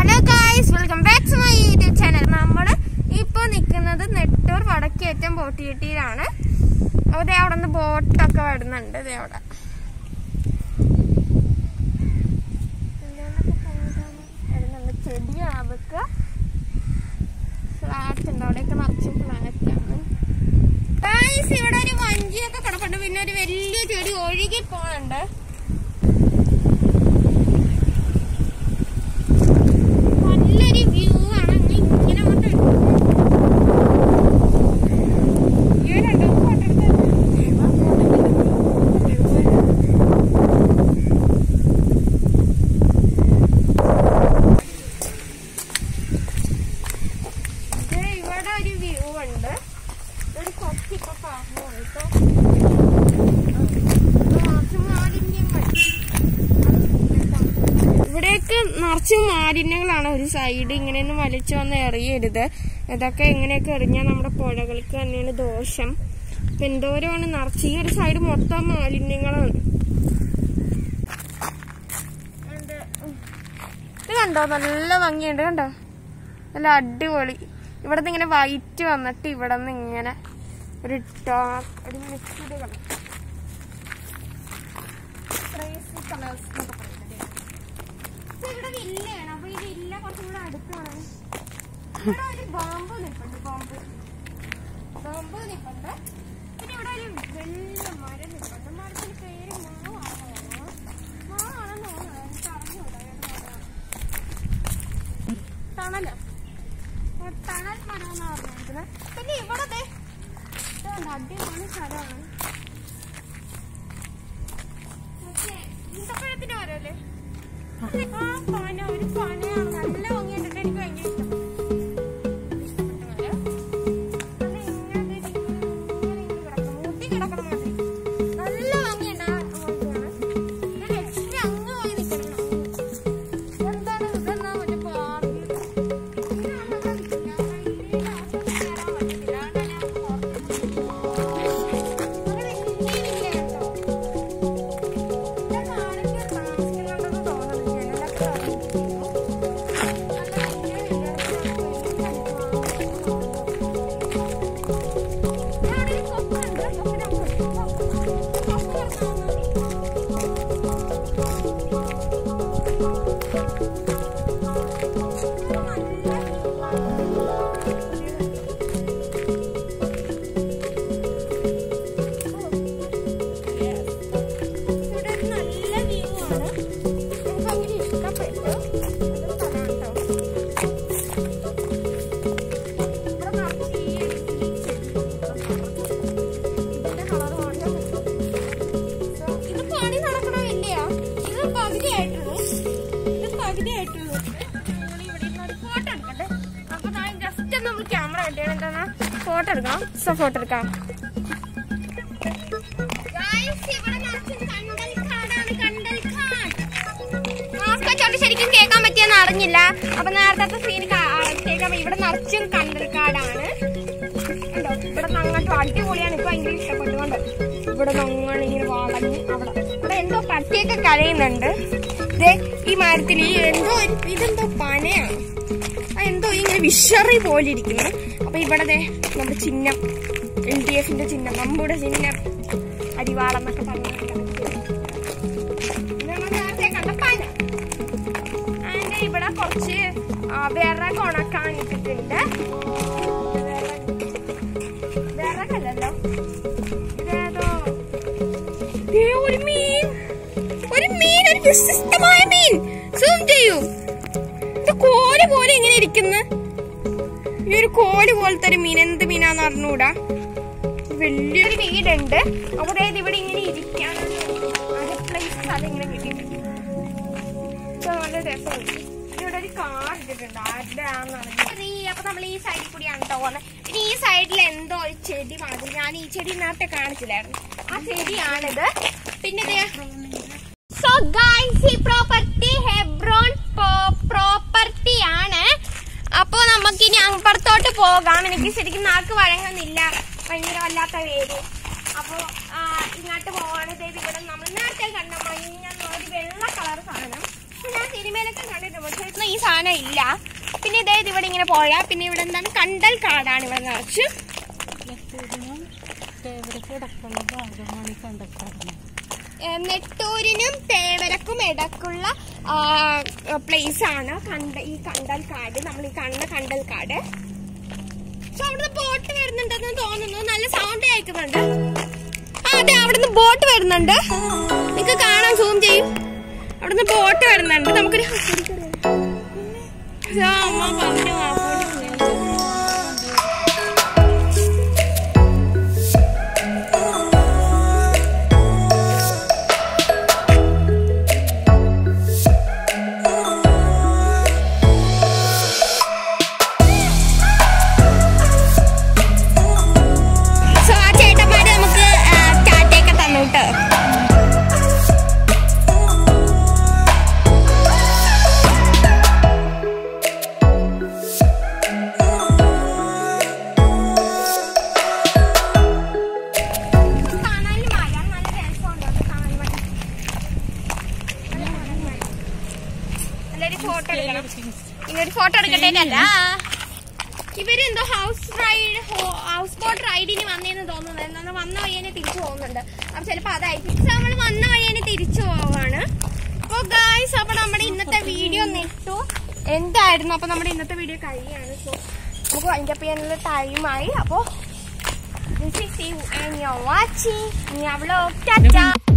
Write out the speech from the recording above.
Hello guys welcome back to my YouTube channel നമ്മൾ ഇപ്പോൾ നിൽക്കുന്നത് നെട്ടൂർ വടക്കേറ്റം ബോട്ടിയിട്ടിയിലാണ് അപ്പോൾ ദേ അവിടെ നിന്ന് ബോട്ടൊക്കെ വരുന്നുണ്ട് ദേ അവിടെ വരുന്നുണ്ട് ചെടിയാണ് അതൊക്കെ ഫ്ലാറ്റ് ഉണ്ട് അവിടെയൊക്കെ നിറച്ചും ഫ്ലാറ്റ് ആണ് ഗായ്സ് ഇവിടെ ഒരു വഞ്ചിയൊക്കെ കിടപ്പുണ്ട് പിന്നെ ഒരു വലിയ ചെടി ഒഴുകി പോണുണ്ട് നല്ലൊരു വ്യൂ ആണ് അങ്ങ് ഇങ്ങനെ അങ്ങോട്ട് ഈ ഒരു രണ്ട് ഫോട്ടോ ഇവിടെ ഒരു വ്യൂ ഉണ്ട് ഒരു കൊച്ചിപ്പൊ പറഞ്ഞു കേട്ടോ ഇവിടെയൊക്കെ നിറച്ച് മാലിന്യങ്ങളാണ് ഒരു സൈഡ് ഇങ്ങനെയൊന്നും വലിച്ചു വന്ന് എറിയരുത് ഇതൊക്കെ എങ്ങനെയൊക്കെ എറിഞ്ഞാൽ നമ്മുടെ പുഴകൾക്ക് തന്നെയാണ് ദോഷം ഇപ്പൊ എന്തോരമാണ് നിറച്ച് ഈ ഒരു സൈഡ് മൊത്തം മാലിന്യങ്ങളാണ് ഉണ്ട്. ഇത് കണ്ടോ നല്ല ഭംഗിയുണ്ട് കണ്ടോ നല്ല അടിപൊളി ഇവിടെ നിന്ന് ഇങ്ങനെ വൈറ്റ് വന്നിട്ട് ഇവിടെ നിന്ന് ഇങ്ങനെ ഒരു ഡാർക്ക് ഒരു മിക്സ്ഡ് കളർ ക്രേസി കളേഴ്സ് എന്നൊക്കെ പറയുന്നത് ഇത് ഇവിടെ വില്ലയാണ് അപ്പൊ ഈ വില്ല കുറച്ചും കൂടെ അടുത്താണ് ഇവിടെ ഒരു ബാമ്പു നിൽപ്പുണ്ട് ബാമ്പു ബാമ്പു നിൽപ്പുണ്ട് പിന്നെ ഇവിടെ ഒരു വലിയ മരം നിൽപ്പുണ്ട് മരത്തിന്റെ പേര് മാവാണോ മാവാണെന്ന് തോന്നുന്നു എനിക്ക് അറിഞ്ഞൂടാ ഏത് മരമാണ് തണലോ ആ, തണൽ മരം എന്നാ പറഞ്ഞിരിക്കുന്നത് പിന്നെ ഇവിടെ ദേ ഇത് കണ്ടോ, അടിപൊളി സ്ഥലമാണ് മറ്റേ ഈന്തപ്പഴത്തിന്റെ മരമല്ലേ ആ പന ഒരു പനയാണ് നല്ല ഭംഗിയുണ്ട് എനിക്ക് ഭയങ്കര ഇഷ്ടപ്പെട്ട മരം. നല്ല ഇങ്ങനെ ദേ ഇങ്ങനെ ഇങ്ങനെ കിടക്കും. മൂട്ടി കിടക്കണ മാതിരി. നല്ല ഭംഗിയുണ്ട് ആ മരത്തിന്. ഇത് ലക്ഷ്മി അങ്ങ് പോയി നിൽക്കണം എന്താണ് ഇതെന്നാ മറ്റേ പാർക്ക് ഇതിനാണ് ഇവിടെ നിൽക്കുന്നത്. ഞാൻ ഇതിന്റെ അകത്തോട്ട് കയറാൻ പറ്റത്തില്ല. അതുകൊണ്ടാണ് ഞാൻ പുറത്ത് അങ്ങനെ ഇങ്ങനെ ഇങ്ങനെ കേട്ടോ ഇതൊക്കെ ആരൊക്കെയോ താമസിക്കുന്നുണ്ടെന്ന് തോന്നുന്നു. ജനലൊക്കെ തുറന്നിട്ടിരിക്കുന്നു. അങ്ങനെ ഇങ്ങനെ ഇങ്ങനെ ഇവിടെ ഒരു കൊക്കുണ്ട്. കൊക്കിനെ നമുക്ക് കൊക്ക് തുറന്നാ മതി. ഇവിടെ ഒരു നല്ല വ്യൂ ആണ് എനിക്ക് ഭയങ്കര ഇഷ്ടപ്പെട്ടു അതൊരു സ്ഥലമാണ് കേട്ടോ ഇവിടെ നിറച്ച് ഈ ഒരു ഈ ചെടി. ഇതിന്റെ കളർ കാണാൻ So, ഇത് പണി നടക്കണമില്ല ഇത് പകുതിയായിട്ടുള്ളൂ ഇത് പകുതിയായിട്ടുള്ളൂ നമ്മൾ ഇവിടെ ഇരുന്നൊരു ഫോട്ടോ എടുക്കട്ടെ അപ്പൊ ഞാൻ ജസ്റ്റ് നമ്മൾ ക്യാമറ കണ്ടിയാണ് എന്താ ഫോട്ടോ എടുക്കാം സോ ഫോട്ടോ എടുക്കാം Guys, ഇവിടെ നിറച്ച് കണ്ടൽക്കാടാണ്, കണ്ടൽക്കാട്. മാസ്ക് വെച്ചോണ്ട് ശരിക്കും കേൾക്കാൻ പറ്റിയെന്ന് അറിഞ്ഞില്ല അപ്പൊ നേരത്തെ സീൻ കേൾക്കാൻ ഇവിടെ നിറച്ചും കണ്ടൽക്കാടാണ് കണ്ടോ? ഇവിടെ അങ്ങോട്ട് അടിപൊളിയാണ് ഇപ്പൊ ഭയങ്കര ഇഷ്ടപ്പെട്ടുകൊണ്ട് ഇവിടെ അങ്ങനെ ഇങ്ങനെ വളഞ്ഞ് അവിടെ ഇവിടെ എന്തോ പട്ടിയൊക്കെ കരയുന്നുണ്ട് ദേ ഈ മരത്തിൽ ഈ എന്തോ ഒരു ഇതെന്തോ പനയാണ് ആ എന്തോ ഇങ്ങനെ വിഷറി പോലെ ഇരിക്കുന്നു അപ്പൊ ഇവിടെ ദേ നമ്മുടെ ചിഹ്നം എൽ ഡി എഫിന്റെ ചിഹ്നം നമ്മുടെ ചിഹ്നം അരിവാളം എന്നൊക്കെ പറഞ്ഞിട്ടുണ്ട് ഇത് നമ്മൾ നേരത്തെ കണ്ട പന അതിന്റെ ഇവിടെ കുറച്ച് ആ, വിറക് ഉണക്കാൻ ഇട്ടിട്ടുണ്ട് വിറകല്ലല്ലോ ഇതേതോ ദേ ഒരു മീൻ ഒരു മീൻ ഒരു വ്യത്യസ്തമായ മീൻ സൂം ചെയ്യൂ ഇത് കോല് പോലെ ഇങ്ങനെ ഇരിക്കുന്നു ഈ ഒരു കോല് പോലത്തെ ഒരു മീൻ എന്ത് മീനാന്ന് അറിഞ്ഞൂടാ വലിയൊരു വീടുണ്ട് അപ്പൊ അതായത് ഇവിടെ ഇങ്ങനെ ഇരിക്കാനുള്ള ഒരു പ്ലേസ് സ്ഥലം ഇങ്ങനെ കിട്ടിയിട്ടുണ്ട് ഇത് നല്ല രസമുണ്ട് ഇവിടെ ഒരു കാർ ഇട്ടിട്ടുണ്ട് ആരുടെ ആണെന്നാണ് ഈ അപ്പൊ നമ്മൾ ഈ സൈഡിൽ കൂടിയാണ് കേട്ടോ പോകുന്നത് പിന്നെ ഈ സൈഡിൽ എന്തോ ഒരു ചെടി മാതിരി ഞാൻ ഈ ചെടി നേരത്തെ കാണിച്ചില്ലായിരുന്നു ആ ചെടിയാണിത് പിന്നെ സോ ഗൈസ് ഈ പ്രോപ്പർട്ടി ഹെബ്രോൺ പ്രോപ്പർട്ടി ആണ് അപ്പോ നമുക്ക് ഇനി അപ്പുറത്തോട്ട് പോകാം എനിക്ക് ശരിക്കും നാക്ക് വഴങ്ങുന്നില്ല ഭയങ്കര വല്ലാത്ത പേര് അപ്പോ ആ, ഇങ്ങോട്ട് പോവാണ് ദേ ഇവിടെ നമ്മൾ നേരത്തെ കണ്ട മഞ്ഞ ഒരു വെള്ള കളർ സാധനം അപ്പൊ ഞാൻ സിനിമയിലൊക്കെ കണ്ടിട്ടുണ്ട് പക്ഷെ ഇന്ന് ഈ സാധനം ഇല്ല പിന്നെ ഇതേ ഇവിടെ ഇങ്ങനെ പോയ പിന്നെ ഇവിടെ എന്താണ് കണ്ടൽ കാടാണ് ഇവിടെ നിറച്ച് നെട്ടൂരിനും തേവരക്കും ഇടക്കുള്ള ഭാഗമാണ് ഈ കണ്ടക്കാടുന്നത് ഏ, നെട്ടൂരിനും തേവരക്കും ഇടക്കുള്ള പ്ലേസ് ആണ് കണ്ട ഈ കണ്ടൽ കാട് നമ്മൾ ഈ കണ്ട കണ്ടൽ കാട് പക്ഷെ അവിടുന്ന് ബോട്ട് വരുന്നുണ്ടെന്ന് തോന്നുന്നു നല്ല സൗണ്ട് കേൾക്കുന്നുണ്ട് ആ അതെ അവിടുന്ന് ബോട്ട് വരുന്നുണ്ട് നിങ്ങക്ക് കാണാൻ സൂം ചെയ്യും അവിടുന്ന് ബോട്ട് വരുന്നുണ്ട് നമുക്കൊരു ആ, അമ്മ പറഞ്ഞു ആ, ബോട്ട് വരുന്നുണ്ട്. സോ ആ ചേട്ടന്മാര് നമുക്ക് ആ, ടാറ്റയൊക്കെ തന്നു കേട്ടോ കാണാനും മഴ നല്ല രസമുണ്ട് അത് കാണാൻ വേണ്ടി. നല്ലൊരു ഫോട്ടോ എടുക്കണം ഇങ്ങനൊരു ഫോട്ടോ എടുക്കട്ടേക്കല്ല ഇവരെന്തോ ഹൗസ് റൈഡ് ഹൗസ് ബോട്ട് റൈഡിന് വന്നേന്ന് തോന്നുന്നത് എന്നാൽ വന്ന വഴി തന്നെ തിരിച്ചു പോകുന്നുണ്ട് അപ്പൊ ചിലപ്പോ അതായിരിക്കും പക്ഷെ നമ്മൾ വന്ന വഴി തന്നെ തിരിച്ചു പോവാണ് അപ്പൊ ഗായ്സ് അപ്പൊ നമ്മുടെ ഇന്നത്തെ വീഡിയോ നെട്ടു എന്തായിരുന്നു അപ്പൊ നമ്മുടെ ഇന്നത്തെ വീഡിയോ കഴിയാണ് സോ നമുക്ക് വൈൻഡപ്പ് ചെയ്യാനുള്ള ടൈമായി അപ്പൊ this is you and you're watching Nia Vlog. Ta-ta!